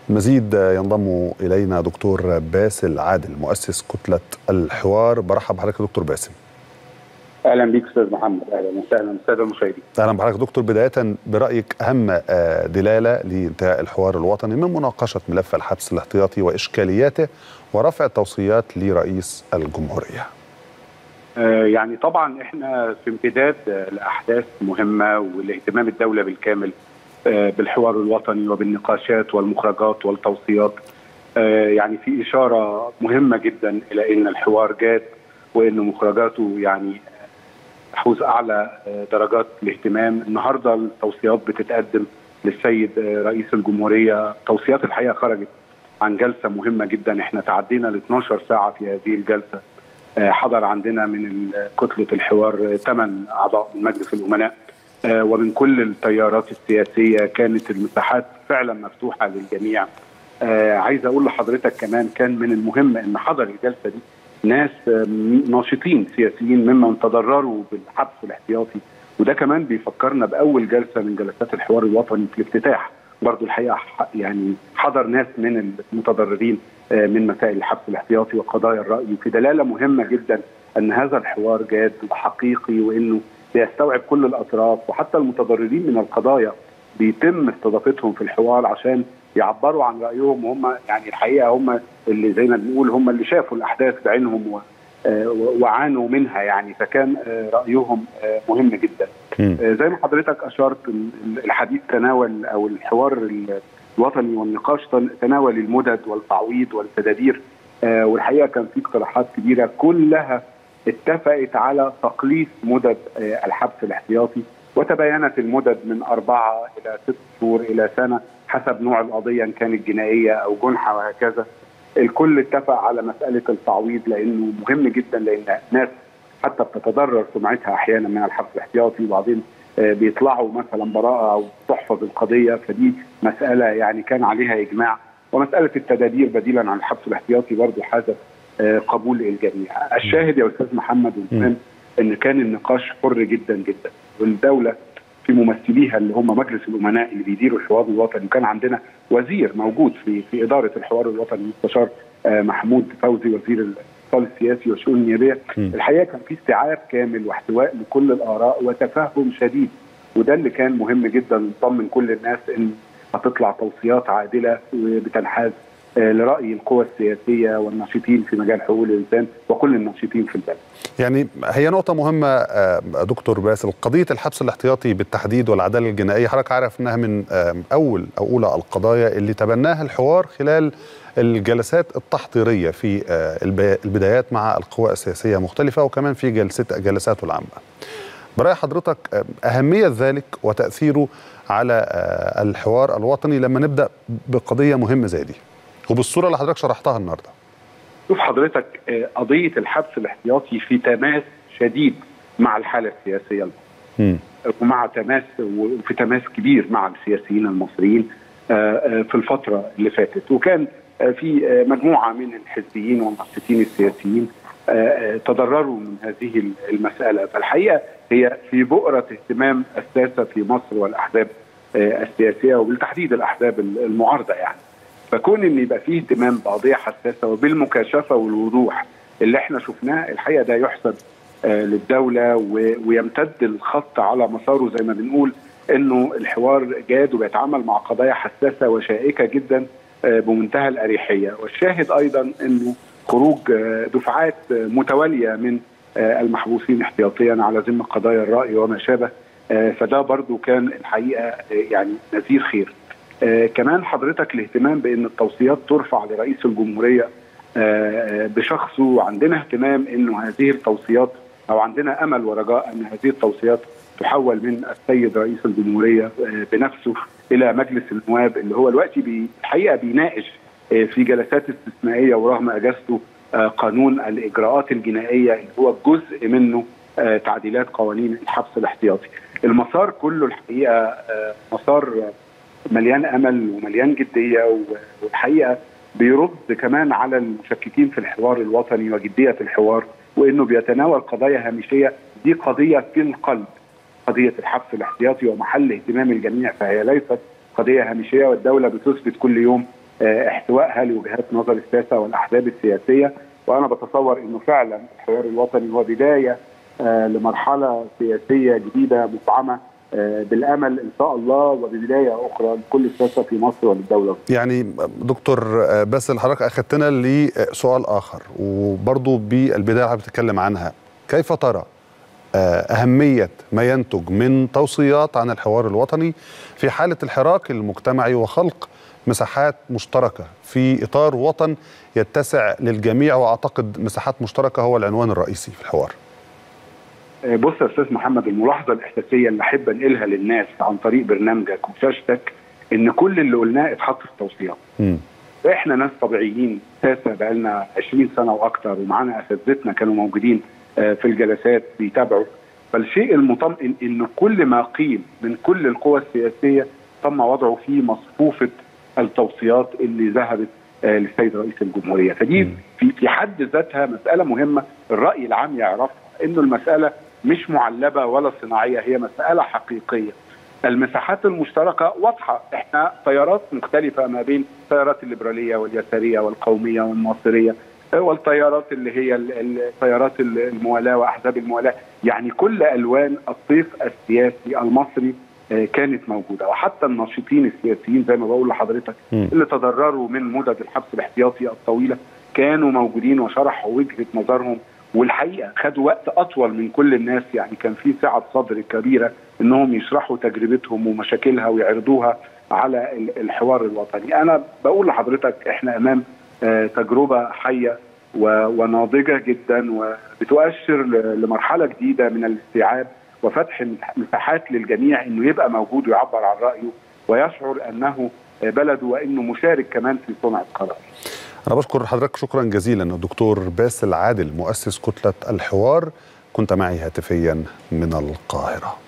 مزيد ينضم الينا دكتور باسل عادل مؤسس كتله الحوار برحب بحضرتك دكتور باسل اهلا بيك استاذ محمد اهلا وسهلا الساده المشاهدين اهلا بحضرتك دكتور بدايه برايك اهم دلاله لانتهاء الحوار الوطني من مناقشه ملف الحبس الاحتياطي واشكالياته ورفع التوصيات لرئيس الجمهوريه يعني طبعا احنا في امتداد لاحداث مهمه والاهتمام الدوله بالكامل بالحوار الوطني وبالنقاشات والمخرجات والتوصيات يعني في اشاره مهمه جدا الى ان الحوار جاد وان مخرجاته يعني تحوز اعلى درجات الاهتمام النهارده التوصيات بتتقدم للسيد رئيس الجمهوريه توصيات الحقيقه خرجت عن جلسه مهمه جدا احنا تعدينا ل 12 ساعه في هذه الجلسه حضر عندنا من كتله الحوار ثمان اعضاء من مجلس الامناء ومن كل التيارات السياسيه كانت المساحات فعلا مفتوحه للجميع عايز اقول لحضرتك كمان كان من المهم ان حضر الجلسه دي ناس ناشطين سياسيين ممن تضرروا بالحبس الاحتياطي وده كمان بيفكرنا باول جلسه من جلسات الحوار الوطني في الافتتاح برضو الحقيقه يعني حضر ناس من المتضررين من مسائل الحبس الاحتياطي وقضايا الراي في دلاله مهمه جدا ان هذا الحوار جاد وحقيقي وانه بيستوعب كل الاطراف وحتى المتضررين من القضايا بيتم استضافتهم في الحوار عشان يعبروا عن رايهم وهم يعني الحقيقه هم اللي زي ما بنقول هم اللي شافوا الاحداث بعينهم و وعانوا منها يعني فكان رايهم مهم جدا. زي ما حضرتك اشرت الحديث تناول او الحوار الوطني والنقاش تناول المدد والتعويض والتدابير والحقيقه كان في اقتراحات كبيره كلها اتفقت على تقليص مدد الحبس الاحتياطي وتباينت المدد من أربعة إلى ست شهور إلى سنة حسب نوع القضية إن كانت جنائية أو جنحة وهكذا الكل اتفق على مسألة التعويض لأنه مهم جدا لأن ناس حتى بتتضرر سمعتها أحيانا من الحبس الاحتياطي وبعدين بيطلعوا مثلا براءة أو تحفظ القضية فدي مسألة يعني كان عليها إجماع ومسألة التدابير بديلا عن الحبس الاحتياطي برضه حاجة قبول الجميع الشاهد يا أستاذ محمد والمهم ان كان النقاش حر جدا جدا والدوله في ممثليها اللي هم مجلس الامناء اللي بيديروا الحوار الوطني وكان عندنا وزير موجود في في اداره الحوار الوطني المستشار محمود فوزي وزير الاتصال السياسي والشؤون النيابيه الحقيقه كان في استيعاب كامل واحتواء لكل الاراء وتفهم شديد وده اللي كان مهم جدا نطمن كل الناس ان هتطلع توصيات عادله بتنحاز لراي القوى السياسيه والناشطين في مجال حقوق الانسان وكل الناشطين في البلد. يعني هي نقطة مهمة دكتور باسل قضية الحبس الاحتياطي بالتحديد والعدالة الجنائية حضرتك عارف انها من اول او اولى القضايا اللي تبناها الحوار خلال الجلسات التحضيرية في البدايات مع القوى السياسية مختلفة وكمان في جلسة جلساته العامة. برأي حضرتك أهمية ذلك وتأثيره على الحوار الوطني لما نبدأ بقضية مهمة زي دي وبالصورة اللي حضرتك شرحتها النهارده. شوف حضرتك قضيه الحبس الاحتياطي في تماس شديد مع الحاله السياسيه المصريه ومع تماس وفي تماس كبير مع السياسيين المصريين في الفتره اللي فاتت وكان في مجموعه من الحزبيين والناشطين السياسيين تضرروا من هذه المساله فالحقيقه هي في بؤره اهتمام الساسه في مصر والاحزاب السياسيه وبالتحديد الاحزاب المعارضه يعني فكون ان يبقى فيه اهتمام بقضيه حساسه وبالمكاشفه والوضوح اللي احنا شفناه الحقيقه ده يحسب آه للدوله ويمتد الخط على مساره زي ما بنقول انه الحوار جاد وبيتعامل مع قضايا حساسه وشائكه جدا آه بمنتهى الاريحيه والشاهد ايضا انه خروج آه دفعات متواليه من المحبوسين احتياطيا على ذمه قضايا الراي وما شابه فده برضو كان الحقيقه يعني نذير خير آه كمان حضرتك الاهتمام بان التوصيات ترفع لرئيس الجمهوريه آه بشخصه وعندنا اهتمام انه هذه التوصيات او عندنا امل ورجاء ان هذه التوصيات تحول من السيد رئيس الجمهوريه آه بنفسه الى مجلس النواب اللي هو دلوقتي بي الحقيقه بيناقش في جلسات استثنائيه ورغم اجازته قانون الاجراءات الجنائيه اللي هو جزء منه تعديلات قوانين الحبس الاحتياطي. المسار كله الحقيقه مسار مليان امل ومليان جديه والحقيقه بيرد كمان على المشككين في الحوار الوطني وجديه الحوار وانه بيتناول قضايا هامشيه دي قضيه في القلب قضيه الحبس الاحتياطي ومحل اهتمام الجميع فهي ليست قضيه هامشيه والدوله بتثبت كل يوم احتوائها لوجهات نظر الساسه والاحزاب السياسيه وانا بتصور انه فعلا الحوار الوطني هو بدايه لمرحله سياسيه جديده مفعمه بالامل ان شاء الله وببدايه اخرى لكل الساسه في مصر وللدوله. يعني دكتور باسل حضرتك اخذتنا لسؤال اخر وبرضه بالبدايه حضرتك بتتكلم عنها كيف ترى أهمية ما ينتج من توصيات عن الحوار الوطني في حالة الحراك المجتمعي وخلق مساحات مشتركة في إطار وطن يتسع للجميع وأعتقد مساحات مشتركة هو العنوان الرئيسي في الحوار بص يا أستاذ محمد الملاحظة الأساسية اللي أحب أنقلها للناس عن طريق برنامجك وشاشتك إن كل اللي قلناه اتحط في التوصيات احنا ناس طبيعيين ساسة بقالنا 20 سنة وأكتر ومعانا أساتذتنا كانوا موجودين في الجلسات بيتابعوا فالشيء المطمئن ان كل ما قيل من كل القوى السياسيه تم وضعه في مصفوفه التوصيات اللي ذهبت للسيد رئيس الجمهوريه فدي في في حد ذاتها مساله مهمه الراي العام يعرفها انه المساله مش معلبه ولا صناعيه هي مساله حقيقيه المساحات المشتركه واضحه احنا تيارات مختلفه ما بين التيارات الليبراليه واليساريه والقوميه والمصريه والتيارات اللي هي التيارات الموالاه واحزاب الموالاه يعني كل الوان الطيف السياسي المصري كانت موجوده وحتى الناشطين السياسيين زي ما بقول لحضرتك اللي تضرروا من مدد الحبس الاحتياطي الطويله كانوا موجودين وشرحوا وجهه نظرهم والحقيقه خدوا وقت اطول من كل الناس يعني كان في سعه صدر كبيره انهم يشرحوا تجربتهم ومشاكلها ويعرضوها على الحوار الوطني انا بقول لحضرتك احنا امام تجربه حيه وناضجه جدا وبتؤشر لمرحله جديده من الاستيعاب وفتح مساحات للجميع انه يبقى موجود ويعبر عن رايه ويشعر انه بلده وانه مشارك كمان في صنع القرار. انا بشكر حضرتك شكرا جزيلا الدكتور باسل عادل مؤسس كتله الحوار كنت معي هاتفيا من القاهره.